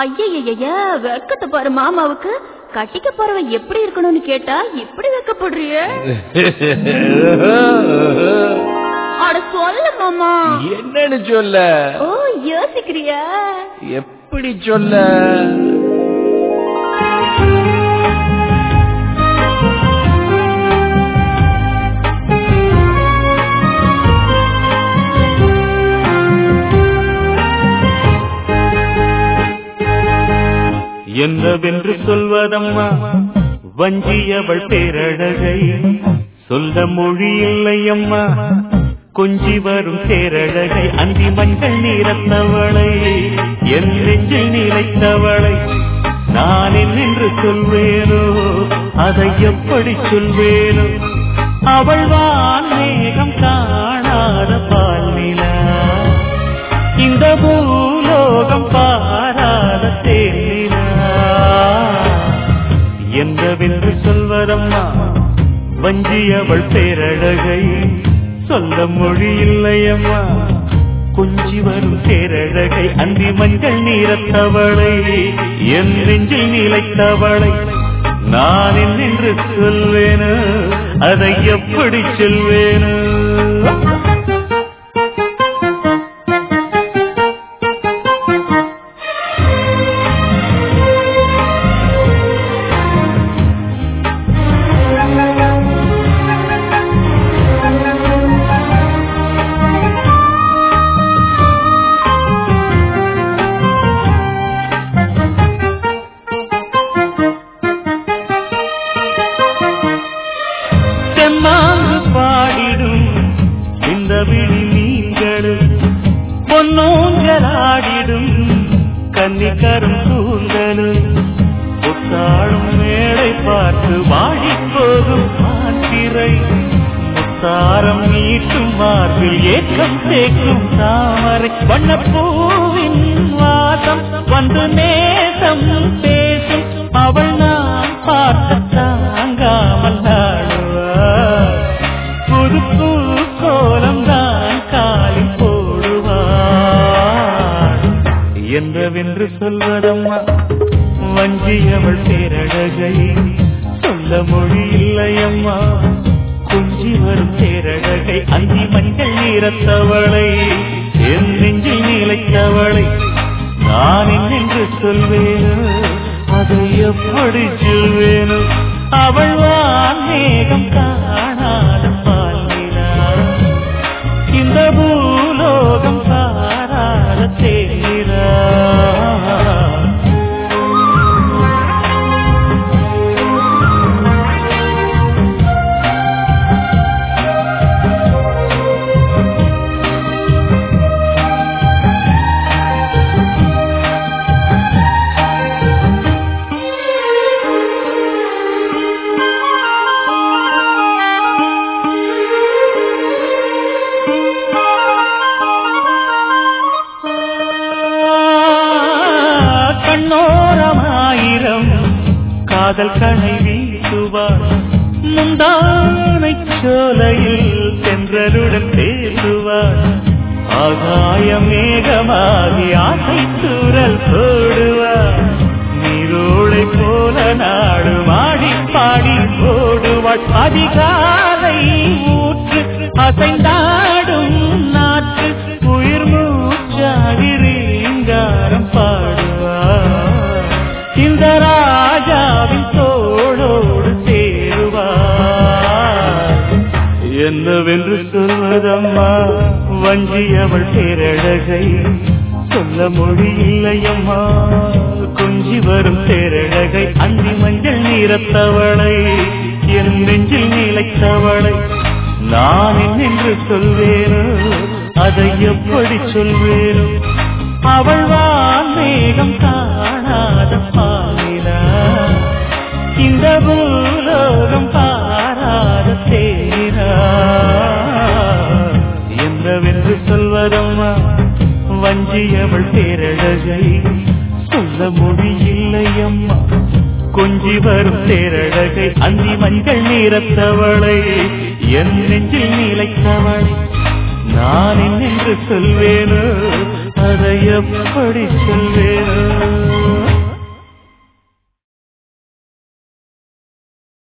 ஐயய்யய்ய வெக்கத்தை பாரு மாமாவுக்கு கட்டிக்க போறவன் எப்படி இருக்கணும்னு கேட்டா இப்படி வெக்கப்படுறிய அட சொல்ல மாமா என்னன்னு சொல்ல ஓ யோசிக்கிறியா எப்படி சொல்ல என்னவென்று சொல்வதம்மா வஞ்சியவள் பேரழகை சொல்ல மொழி இல்லையம்மா கொஞ்சி வரும் பேரழகை அந்தி மஞ்சள் நீரத்தவளை என் நெஞ்சில் நிலைத்தவளை நான் என்னென்று சொல்வேனோ அதை எப்படி சொல்வேனோ அவள் வான் மேகம் காணாத பாலிலா இந்த பூலோகம் பாராத தேனிலா என்னவென்று சொல்வதம்மா வஞ்சி அவள் பேரழகை சொல்ல மொழி இல்லையம்மா கொஞ்சி வரும் பேரழகை அந்தி மஞ்சள் நீரத்தவளை என் நெஞ்சில் நிலைத்தவளை நான் என்னென்று சொல்வேனோ அதை எப்படி சொல்வேனோ தெம்மாங்கு பாடிடும் இந்த விழி மீன்களும் பொன்னோங்கலாடிடும் கன்னிக்கரும் கூந்தலும் புத்தாளும் மேடை பார்த்து வாடிப் போகும் ஆத்திரை முத்தாரம் நீட்டும் மார்பில் ஏக்கம் தேக்கும் தாமரை வண்ணப்பூவின் வாசம் வந்து நேசம் பேசும் அவள் நான் பார்த்து தாங்காமல் நாடுவார் புது பூ கோலம் தான் காலில் போடுவார் என்றவென்று சொல்வதம்மா வஞ்சியவள் பேரழகை சொல்ல மொழி இல்லையம்மா கொஞ்சி வரும் பேரழகை அந்தி மஞ்சள் நீரத்தவளை என் நெஞ்சில் நிலைத்தவளை நான் என்னென்று சொல்வேனோ அதை எப்படி சொல்வேனோ அவள் வான் மேகம் காணாத பாலினா இந்த பூலோகம் பாராத தேரா கண்ணோரமாயிரம் காதல் கணை வீசுவார் முந்தானை சோலையில் சென்றருடன் பேசுவார் ஆகாய மேகமாகி ஆசை தூரல் போடுவார் நீரோளை போல நாடு மாடி பாடி போடுவாள் அதிகாலை ஊற்று அசைந்தாடும் நாற்று உயிர் மூச்சாகி ரீங்காரம் பாடுவார் இந்த ராஜாவின் தோளோடு சேருவார் என்னவென்று சொல்வதம்மா வஞ்சி அவள் பேரழகை சொல்ல மொழி இல்லையம்மா கொஞ்சி வரும் பேரழகை அந்தி மஞ்சள் நீரத்தவளை என் நெஞ்சில் நிலைத்தவளை நான் என்னென்று சொல்வேனோ அதை எப்படி சொல்வேனோ அவள் வான் மேகம் காணாத பாலினா இந்த பூலோகம் பாராத தேரா என்னவென்று சொல்வதம்மா வஞ்சியவள் பேரழகை சொல்ல முடியில்லையம்மா கொஞ்சி வரும் தேரழகை அந்தி மஞ்சள் நீரத்தவளை என் நெஞ்சில் நிலைத்தவளை நான் என்னென்று சொல்வேனோ அதை எப்படி சொல்வேனோ